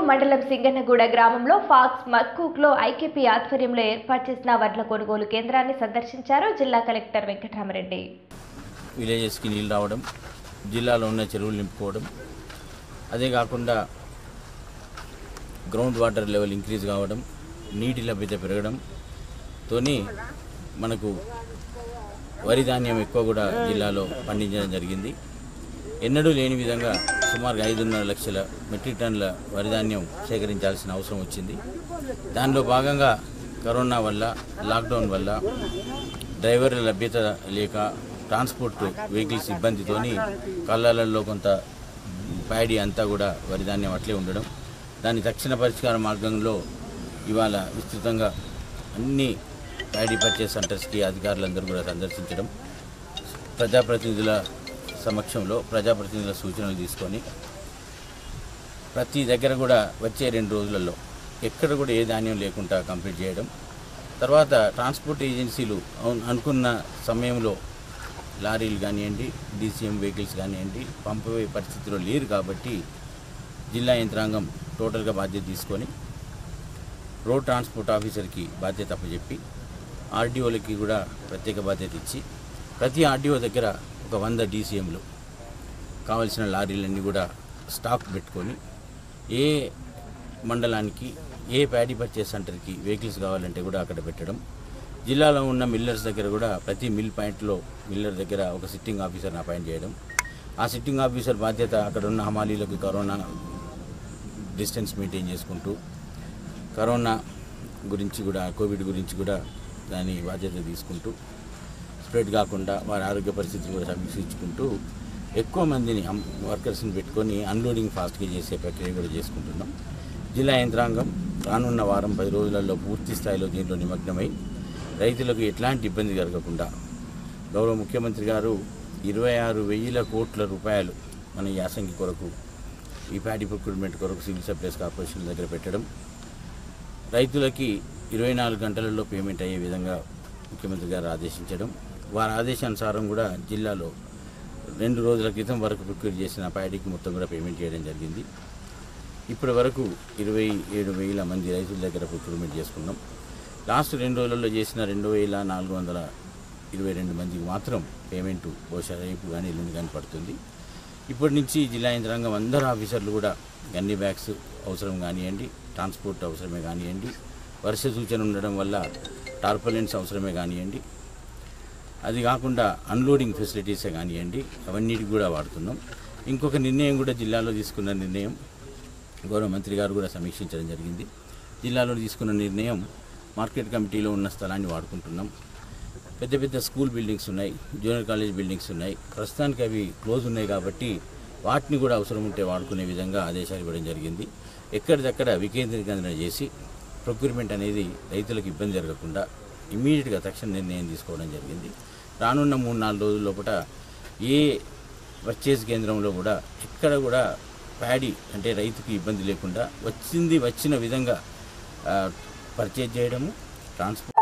మండలం సింగన్నగూడ గ్రామంలో pox మక్కూక్లో IKP ఆధ్వర్యంలో ఏర్పాటు చేసిన వడ్ల కొనుగోలు కేంద్రాన్ని సందర్శించారు జిల్లా కలెక్టర్ వెంకటరామరెడ్డి విలేజెస్కి నీళ్ళు రావడం జిల్లాలో ఉన్న చెరువులు నింపుకోవడం అదే కాకుండా గ్రౌండ్ వాటర్ లెవెల్ ఇంక్రీజ్ కావడం నీటి లభ్యత పెరగడం తోని మనకు వరి ధాన్యం ఎక్కువ కూడా జిల్లాలో పండించడం జరిగింది ఎన్నడూ లేని విధంగా సుమారు ఐదున్నర లక్షల మెట్రిక్ టన్నుల వరి ధాన్యం సేకరించాల్సిన అవసరం వచ్చింది దానిలో భాగంగా కరోనా వల్ల లాక్డౌన్ వల్ల డ్రైవర్ల లభ్యత లేక ట్రాన్స్పోర్ట్ వెహికల్స్ ఇబ్బందితోని కళ్ళలలో కొంత ప్యాడీ అంతా కూడా వరి ధాన్యం అట్లే ఉండడం దాని తక్షణ పరిష్కార మార్గంలో ఇవాళ విస్తృతంగా అన్ని ప్యాడీ పర్చేస్ సెంటర్స్కి అధికారులందరూ కూడా సందర్శించడం ప్రజాప్రతినిధుల సమక్షంలో ప్రజాప్రతినిధుల సూచనలు తీసుకొని ప్రతి దగ్గర కూడా వచ్చే రెండు రోజులలో ఎక్కడ కూడా ఏ ధాన్యం లేకుండా కంప్లీట్ చేయడం తర్వాత ట్రాన్స్పోర్ట్ ఏజెన్సీలు అవును అనుకున్న సమయంలో లారీలు కానివ్వండి డీసీఎం వెహికల్స్ కానివ్వండి పంపే పరిస్థితిలో లేరు కాబట్టి జిల్లా యంత్రాంగం టోటల్గా బాధ్యత తీసుకొని రోడ్ ట్రాన్స్పోర్ట్ ఆఫీసర్కి బాధ్యత అప్పచెప్పి ఆర్డీఓలకి కూడా ప్రత్యేక బాధ్యత ఇచ్చి ప్రతి ఆర్డీఓ దగ్గర ఒక వంద డీసీఎంలు కావలసిన లారీలన్నీ కూడా స్టాక్ పెట్టుకొని ఏ మండలానికి ఏ ప్యాడీ పర్చేస్ సెంటర్కి వెహికల్స్ కావాలంటే కూడా అక్కడ పెట్టడం జిల్లాలో ఉన్న మిల్లర్స్ దగ్గర కూడా ప్రతి మిల్ పాయింట్లో మిల్లర్ దగ్గర ఒక సిట్టింగ్ ఆఫీసర్ని అపాయింట్ చేయడం ఆ సిట్టింగ్ ఆఫీసర్ బాధ్యత అక్కడ ఉన్న హమాలీలకు కరోనా డిస్టెన్స్ మెయింటైన్ చేసుకుంటూ కరోనా గురించి కూడా కోవిడ్ గురించి కూడా దాని బాధ్యత తీసుకుంటూ స్ప్రెడ్ కాకుండా వారి ఆరోగ్య పరిస్థితులు కూడా సమీక్షించుకుంటూ ఎక్కువ మందిని అమ్- వర్కర్స్ని పెట్టుకొని అన్లోడింగ్ ఫాస్ట్గా చేసే ప్రక్రియ కూడా చేసుకుంటున్నాం జిల్లా యంత్రాంగం రానున్న వారం పది రోజులలో పూర్తి స్థాయిలో దీంట్లో నిమగ్నమై రైతులకు ఎట్లాంటి ఇబ్బంది కలగకుండా గౌరవ ముఖ్యమంత్రి గారు ఇరవై ఆరు వెయ్యిల కోట్ల రూపాయలు మన యాసంగి కొరకు ఈ ప్యాడీ ప్రొక్యూర్మెంట్ కొరకు సివిల్ సప్లైస్ కార్పొరేషన్ దగ్గర పెట్టడం రైతులకి ఇరవై నాలుగు గంటలలో పేమెంట్ అయ్యే విధంగా ముఖ్యమంత్రి గారు ఆదేశించడం వారి ఆదేశానుసారం కూడా జిల్లాలో రెండు రోజుల క్రితం వరకు ప్రొక్యూర్ చేసిన ప్యాడీకి మొత్తం కూడా పేమెంట్ చేయడం జరిగింది ఇప్పటి వరకు ఇరవై ఏడు వేల మంది రైతుల దగ్గర ప్రొక్యూర్మెంట్ చేసుకున్నాం లాస్ట్ రెండు రోజులలో చేసిన రెండు వేల నాలుగు వందల ఇరవై రెండు మందికి మాత్రం పేమెంట్ బహుశా రేపు కానీ ఎల్లుండి కానీ పడుతుంది ఇప్పటి నుంచి జిల్లా యంత్రాంగం అందరు ఆఫీసర్లు కూడా గన్ని బ్యాగ్స్ అవసరం కానివ్వండి ట్రాన్స్పోర్ట్ అవసరమే కానివ్వండి వర్ష సూచన ఉండడం వల్ల టార్పలెన్స్ అవసరమే కానివ్వండి అది కాకుండా అన్లోడింగ్ ఫెసిలిటీసే కానివ్వండి అవన్నిటికి కూడా వాడుతున్నాం ఇంకొక నిర్ణయం కూడా జిల్లాలో తీసుకున్న నిర్ణయం గౌరవ మంత్రి గారు కూడా సమీక్షించడం జరిగింది జిల్లాలో తీసుకున్న నిర్ణయం మార్కెట్ కమిటీలో ఉన్న స్థలాన్ని వాడుకుంటున్నాం పెద్ద పెద్ద స్కూల్ బిల్డింగ్స్ ఉన్నాయి జూనియర్ కాలేజ్ బిల్డింగ్స్ ఉన్నాయి ప్రస్తుతానికి అవి క్లోజ్ ఉన్నాయి కాబట్టి వాటిని కూడా అవసరం ఉంటే వాడుకునే విధంగా ఆదేశాలు ఇవ్వడం జరిగింది ఎక్కడిదక్కడ వికేంద్రీకరణ చేసి ప్రొక్యూర్మెంట్ అనేది రైతులకు ఇబ్బంది జరగకుండా ఇమీడియట్గా తక్షణ నిర్ణయం తీసుకోవడం జరిగింది రానున్న మూడు నాలుగు రోజుల లోపల ఏ పర్చేజ్ కేంద్రంలో కూడా ఎక్కడ కూడా ప్యాడీ అంటే రైతుకి ఇబ్బంది లేకుండా వచ్చింది వచ్చిన విధంగా పర్చేజ్ చేయడము ట్రాన్స్పోర్ట్